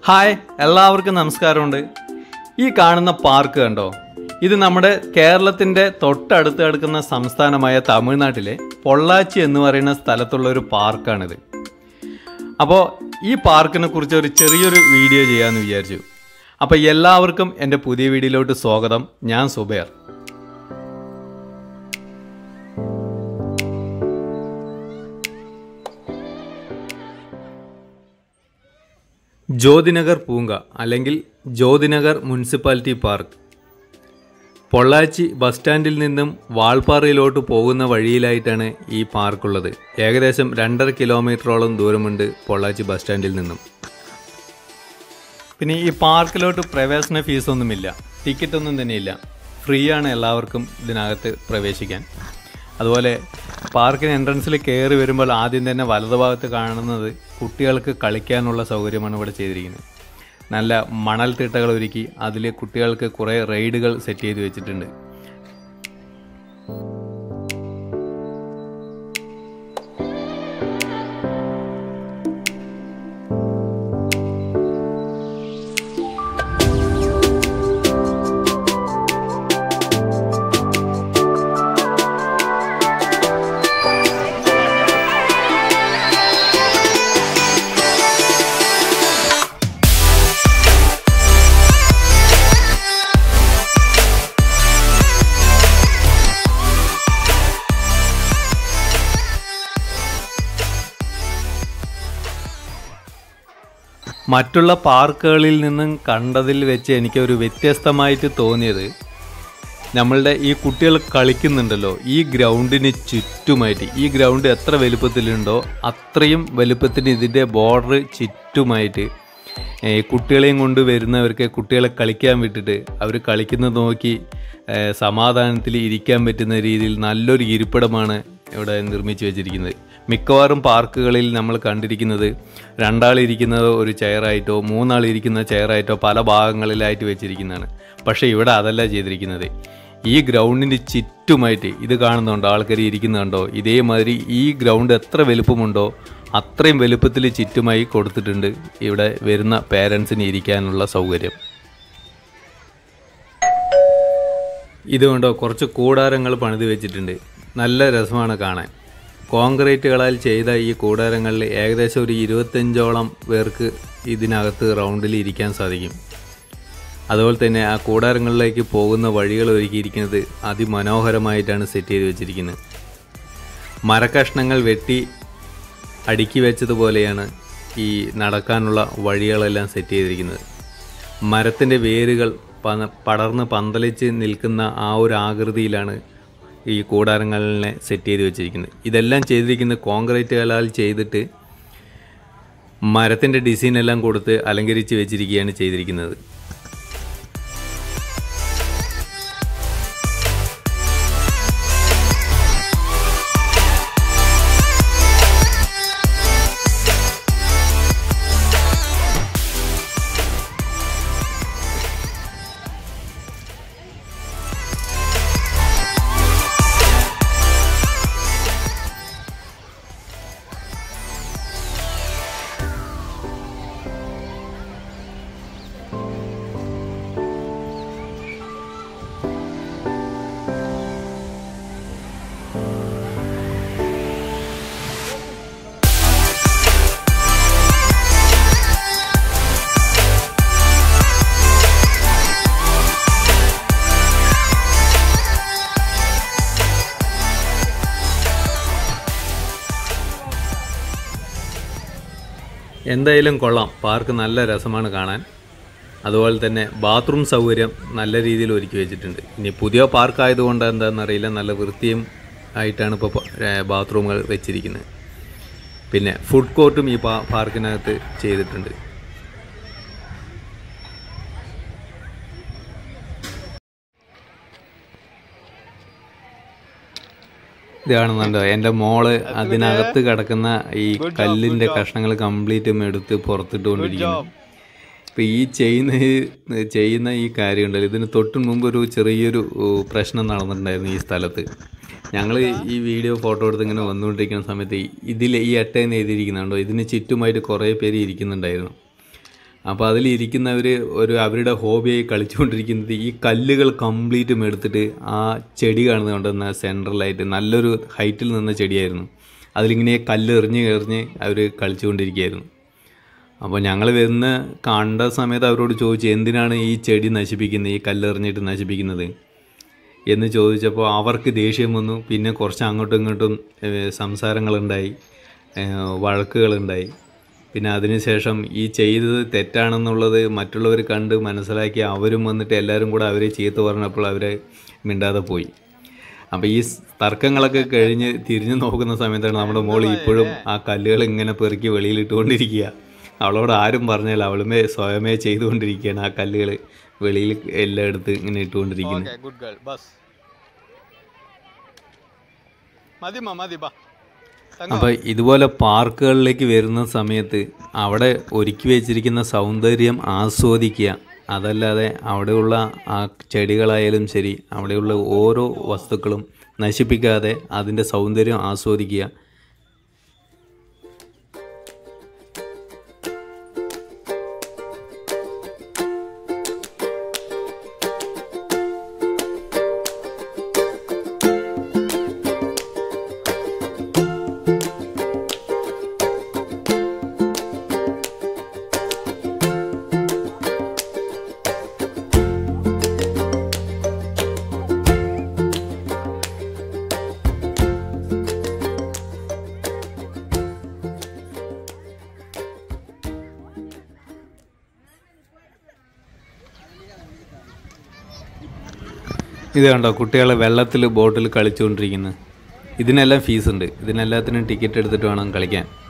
hi എല്ലാവർക്കും നമസ്കാരമുണ്ട് ഈ കാണുന്ന പാർക്ക് കണ്ടോ ഇത് നമ്മുടെ കേരളത്തിൻ്റെ തൊട്ടടുത്ത് കിടക്കുന്ന സംസ്ഥാനമായ തമിഴ്നാട്ടിലെ പൊള്ളാച്ചി എന്ന് പറയുന്ന സ്ഥലത്തുള്ള ഒരു പാർക്കാണിത് അപ്പോൾ ഈ പാർക്കിനെ കുറിച്ച് ഒരു ചെറിയൊരു വീഡിയോ ചെയ്യാമെന്ന് വിചാരിച്ചു അപ്പോൾ എല്ലാവർക്കും എൻ്റെ പുതിയ വീഡിയോയിലോട്ട് സ്വാഗതം ഞാൻ സുബേർ ജ്യോതിനഗർ പൂങ്ക അല്ലെങ്കിൽ Jyothinagar municipality park Pollachi bus സ്റ്റാൻഡിൽ നിന്നും വാൾപ്പാറയിലോട്ട് പോകുന്ന വഴിയിലായിട്ടാണ് ഈ പാർക്കുള്ളത് ഏകദേശം രണ്ടര കിലോമീറ്ററോളം ദൂരമുണ്ട് പൊള്ളാച്ചി ബസ് സ്റ്റാൻഡിൽ നിന്നും പിന്നെ ഈ പാർക്കിലോട്ട് പ്രവേശന ഫീസൊന്നുമില്ല ടിക്കറ്റ് ഒന്നും തന്നെയില്ല ഫ്രീ ആണ് എല്ലാവർക്കും ഇതിനകത്ത് പ്രവേശിക്കാൻ അതുപോലെ പാർക്കിന് എൻട്രൻസിൽ കയറി വരുമ്പോൾ ആദ്യം തന്നെ വലതുഭാഗത്ത് കാണുന്നത് കുട്ടികൾക്ക് കളിക്കാനുള്ള സൗകര്യമാണ് ഇവിടെ ചെയ്തിരിക്കുന്നത് നല്ല മണൽ തിട്ടകൾ ഒരുക്കി അതിൽ കുട്ടികൾക്ക് കുറേ റൈഡുകൾ സെറ്റ് ചെയ്ത് വെച്ചിട്ടുണ്ട് മറ്റുള്ള പാർക്കുകളിൽ നിന്നും കണ്ടതിൽ വെച്ച് എനിക്കൊരു വ്യത്യസ്തമായിട്ട് തോന്നിയത് നമ്മളുടെ ഈ കുട്ടികൾ കളിക്കുന്നുണ്ടല്ലോ ഈ ഗ്രൗണ്ടിന് ചുറ്റുമായിട്ട് ഈ ഗ്രൗണ്ട് എത്ര വലുപ്പത്തിലുണ്ടോ അത്രയും വലുപ്പത്തിന് ഇതിൻ്റെ ബോർഡർ ചുറ്റുമായിട്ട് ഏ, കുട്ടികളെയും കൊണ്ട് വരുന്നവർക്ക് കുട്ടികളെ കളിക്കാൻ വിട്ടിട്ട് അവർ കളിക്കുന്നത് നോക്കി ഏ, സമാധാനത്തിൽ ഇരിക്കാൻ പറ്റുന്ന രീതിയിൽ നല്ലൊരു ഇരിപ്പിടമാണ് ഇവിടെ നിർമ്മിച്ചു വെച്ചിരിക്കുന്നത് മിക്കവാറും പാർക്കുകളിൽ നമ്മൾ കണ്ടിരിക്കുന്നത് രണ്ടാളിരിക്കുന്നത് ഒരു ചെയറായിട്ടോ മൂന്നാളിരിക്കുന്ന ചെയറായിട്ടോ പല ഭാഗങ്ങളിലായിട്ട് വെച്ചിരിക്കുന്നതാണ് പക്ഷേ ഇവിടെ അതല്ല ചെയ്തിരിക്കുന്നത് ഈ ഗ്രൗണ്ടിന് ചുറ്റുമായിട്ട് ഇത് കാണുന്നുണ്ടോ ആൾക്കാർ ഇരിക്കുന്നുണ്ടോ ഇതേമാതിരി ഈ ഗ്രൗണ്ട് എത്ര വലുപ്പമുണ്ടോ അത്രയും വലുപ്പത്തിൽ ചുറ്റുമായി കൊടുത്തിട്ടുണ്ട് ഇവിടെ വരുന്ന പേരൻസിന് ഇരിക്കാനുള്ള സൗകര്യം ഇതുകൊണ്ടോ കുറച്ച് കൂടാരങ്ങൾ പണിത് വെച്ചിട്ടുണ്ട് നല്ല രസമാണ് കാണാൻ കോൺക്രീറ്റുകളാൽ ചെയ്ത ഈ കൂടാരങ്ങളിൽ ഏകദേശം ഒരു ഇരുപത്തഞ്ചോളം പേർക്ക് ഇതിനകത്ത് റൗണ്ടിൽ ഇരിക്കാൻ സാധിക്കും അതുപോലെ തന്നെ ആ കൂടാരങ്ങളിലേക്ക് പോകുന്ന വഴികൾ ഒരുക്കിയിരിക്കുന്നത് അതിമനോഹരമായിട്ടാണ് സെറ്റ് ചെയ്ത് വെച്ചിരിക്കുന്നത് മരക്കഷ്ണങ്ങൾ വെട്ടി അടുക്കി വെച്ചതുപോലെയാണ് ഈ നടക്കാനുള്ള വഴികളെല്ലാം സെറ്റ് ചെയ്തിരിക്കുന്നത് മരത്തിൻ്റെ വേരുകൾ പന പടർന്ന് പന്തലിച്ച് നിൽക്കുന്ന ആ ഒരു ആകൃതിയിലാണ് ഈ കൂടാരങ്ങളിനെ സെറ്റ് ചെയ്ത് വെച്ചിരിക്കുന്നത് ഇതെല്ലാം ചെയ്തിരിക്കുന്നത് കോൺക്രീറ്റുകളാൽ ചെയ്തിട്ട് മരത്തിൻ്റെ ഡിസൈൻ എല്ലാം കൊടുത്ത് അലങ്കരിച്ച് വെച്ചിരിക്കുകയാണ് ചെയ്തിരിക്കുന്നത് എന്തായാലും കൊള്ളാം പാർക്ക് നല്ല രസമാണ് കാണാൻ അതുപോലെ തന്നെ ബാത്റൂം സൗകര്യം നല്ല രീതിയിൽ ഒരുക്കി വെച്ചിട്ടുണ്ട് ഇനി പുതിയ പാർക്ക് ആയതുകൊണ്ട് എന്താണെന്നറിയില്ല നല്ല വൃത്തിയും ആയിട്ടാണ് ഇപ്പോൾ ബാത്റൂമുകൾ വെച്ചിരിക്കുന്നത് പിന്നെ ഫുഡ് കോർട്ടും ഈ പാ പാർക്കിനകത്ത് ചെയ്തിട്ടുണ്ട് ഇത് കാണുന്നുണ്ടോ എൻ്റെ മോള് അതിനകത്ത് കിടക്കുന്ന ഈ കല്ലിൻ്റെ കഷ്ണങ്ങൾ കംപ്ലീറ്റും എടുത്ത് പുറത്തിട്ടുകൊണ്ടിരിക്കുന്നു ഇപ്പം ഈ ചെയ്യുന്ന ഈ- ചെയ്യുന്ന ഈ കാര്യം ഉണ്ടല്ലോ ഇതിന് തൊട്ട് മുമ്പ് ഒരു ചെറിയൊരു ഓ, പ്രശ്നം നടന്നിട്ടുണ്ടായിരുന്നു ഈ സ്ഥലത്ത് ഞങ്ങൾ ഈ വീഡിയോ ഫോട്ടോ എടുത്ത് ഇങ്ങനെ വന്നുകൊണ്ടിരിക്കുന്ന സമയത്ത് ഇതിൽ ഈ എട്ടേന്ന് എഴുതിയിരിക്കുന്നുണ്ടോ ഇതിന് ചുറ്റുമായിട്ട് കുറേ പേര് ഇരിക്കുന്നുണ്ടായിരുന്നു അപ്പോൾ അതിലിരിക്കുന്നവർ ഒരു അവരുടെ ഹോബിയായി കളിച്ചുകൊണ്ടിരിക്കുന്നത് ഈ കല്ലുകൾ കംപ്ലീറ്റും എടുത്തിട്ട് ആ ചെടി കാണുന്നുണ്ടെന്ന സെൻട്രലായിട്ട് നല്ലൊരു ഹൈറ്റിൽ നിന്ന ചെടിയായിരുന്നു അതിലിങ്ങനെ കല്ല് എറിഞ്ഞ് എറിഞ്ഞ് അവർ കളിച്ചുകൊണ്ടിരിക്കുകയായിരുന്നു അപ്പോൾ ഞങ്ങൾ വരുന്ന കണ്ട സമയത്ത് അവരോട് ചോദിച്ചു എന്തിനാണ് ഈ ചെടി നശിപ്പിക്കുന്നത് ഈ കല്ലെറിഞ്ഞിട്ട് നശിപ്പിക്കുന്നത് എന്ന് ചോദിച്ചപ്പോൾ അവർക്ക് ദേഷ്യം വന്നു പിന്നെ കുറച്ച് അങ്ങോട്ടും ഇങ്ങോട്ടും ഏഹ്, സംസാരങ്ങളുണ്ടായി ഏഹ്, വഴക്കുകളുണ്ടായി പിന്നെ അതിനുശേഷം ഈ ചെയ്തത് തെറ്റാണെന്നുള്ളത് മറ്റുള്ളവർ കണ്ട് മനസ്സിലാക്കി അവരും വന്നിട്ട് എല്ലാവരും കൂടെ അവരെ ചീത്ത പറഞ്ഞപ്പോൾ അവരെ മിണ്ടാതെ പോയി അപ്പോൾ ഈ സ് തർക്കങ്ങളൊക്കെ കഴിഞ്ഞ് തിരിഞ്ഞു നോക്കുന്ന സമയത്താണ് നമ്മുടെ മോൾ ഇപ്പോഴും ആ കല്ലുകൾ ഇങ്ങനെ പെറുക്കി വെളിയിലിട്ടുകൊണ്ടിരിക്കുക അവളോട് ആരും പറഞ്ഞില്ല അവളുമേ സ്വയമേ ചെയ്തുകൊണ്ടിരിക്കുകയാണ് ആ കല്ലുകൾ വെളിയിൽ എല്ലാം എടുത്ത് ഇങ്ങനെ ഇട്ടുകൊണ്ടിരിക്കുന്നത് ഓക്കെ ഗുഡ് ഗേൾ ബസ് മതി മാ മതി ബാ തങ്ങോ അപ്പോൾ ഇതുപോലെ പാർക്കുകളിലേക്ക് വരുന്ന സമയത്ത് അവിടെ ഒരുക്കി വെച്ചിരിക്കുന്ന സൗന്ദര്യം ആസ്വദിക്കുക അതല്ലാതെ അവിടെയുള്ള ആ ചെടികളായാലും ശരി അവിടെയുള്ള ഓരോ വസ്തുക്കളും നശിപ്പിക്കാതെ അതിൻ്റെ സൗന്ദര്യം ആസ്വദിക്കുക ഇത് കണ്ടോ കുട്ടികളെ വെള്ളത്തിൽ ബോട്ടിൽ കളിച്ചുകൊണ്ടിരിക്കുന്നത് ഇതിനെല്ലാം ഫീസുണ്ട് ഇതിനെല്ലാത്തിനും ടിക്കറ്റ് എടുത്തിട്ട് വേണം കളിക്കാൻ